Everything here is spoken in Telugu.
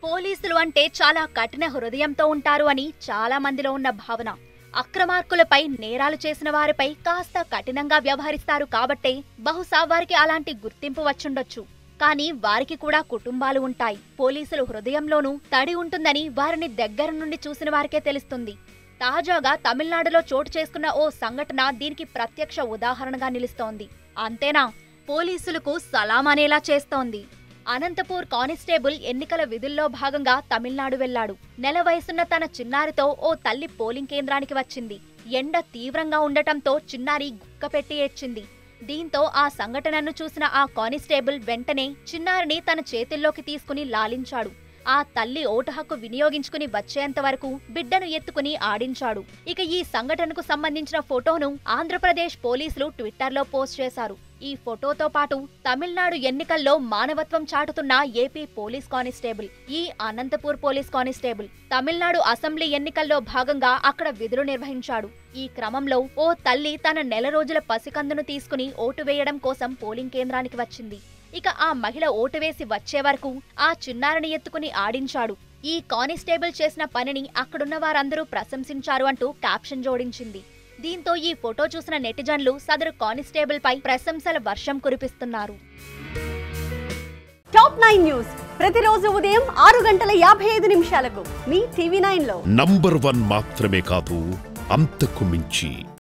పోలీసులు అంటే చాలా కఠిన హృదయంతో ఉంటారు అని చాలా మందిలో ఉన్న భావన అక్రమార్కులపై నేరాలు చేసిన వారిపై కాస్త కఠినంగా వ్యవహరిస్తారు కాబట్టే బహుశా వారికి అలాంటి గుర్తింపు వచ్చుండొచ్చు కానీ వారికి కూడా కుటుంబాలు ఉంటాయి పోలీసులు హృదయంలోనూ తడి ఉంటుందని వారిని దగ్గర నుండి చూసిన వారికే తెలుస్తుంది తాజాగా తమిళనాడులో చోటు చేసుకున్న ఓ సంఘటన దీనికి ప్రత్యక్ష ఉదాహరణగా నిలుస్తోంది అంతేనా పోలీసులకు సలాం అనేలా చేస్తోంది అనంతపూర్ కానిస్టేబుల్ ఎన్నికల విధుల్లో భాగంగా తమిళనాడు వెళ్లాడు నెల వయసున్న తన చిన్నారితో ఓ తల్లి పోలింగ్ కేంద్రానికి వచ్చింది ఎండ తీవ్రంగా ఉండటంతో చిన్నారి గుక్కపెట్టి ఏడ్చింది దీంతో ఆ సంఘటనను చూసిన ఆ కానిస్టేబుల్ వెంటనే చిన్నారిని తన చేతుల్లోకి తీసుకుని లాలించాడు ఆ తల్లి ఓటు హక్కు వినియోగించుకుని వచ్చేంత వరకు బిడ్డను ఎత్తుకుని ఆడించాడు ఇక ఈ సంఘటనకు సంబంధించిన ఫోటోను ఆంధ్రప్రదేశ్ పోలీసులు ట్విట్టర్లో పోస్ట్ చేశారు ఈ ఫోటోతో పాటు తమిళనాడు ఎన్నికల్లో మానవత్వం చాటుతున్న ఏపీ పోలీస్ కానిస్టేబుల్ ఈ Anantapur police constable Tamil Nadu assembly ఎన్నికల్లో భాగంగా అక్కడ విధులు నిర్వహించాడు ఈ క్రమంలో ఓ తల్లి తన నెల రోజుల పసికందును తీసుకుని ఓటు వేయడం కోసం పోలింగ్ కేంద్రానికి వచ్చింది ఇక ఆ మహిళ ఓటు వేసి వచ్చే వరకు ఆ చిన్నారిని ఎత్తుకుని ఆడించాడు ఈ కానిస్టేబుల్ చేసిన పనిని అక్కడున్న వారందరూ ప్రశంసించారు అంటూ క్యాప్షన్ జోడించింది దీంతో ఈ ఫోటో చూసిన నెటిజన్లు సదరు కానిస్టేబుల్ పై ప్రశంసల వర్షం కురిపిస్తున్నారు టాప్ నైన్ న్యూస్ ప్రతిరోజు ఉదయం ఆరు గంటల యాభై ఐదు నిమిషాలకు మీ టీవీ నైన్ లో నంబర్ వన్ మాత్రమే కాదు అంతకు మించి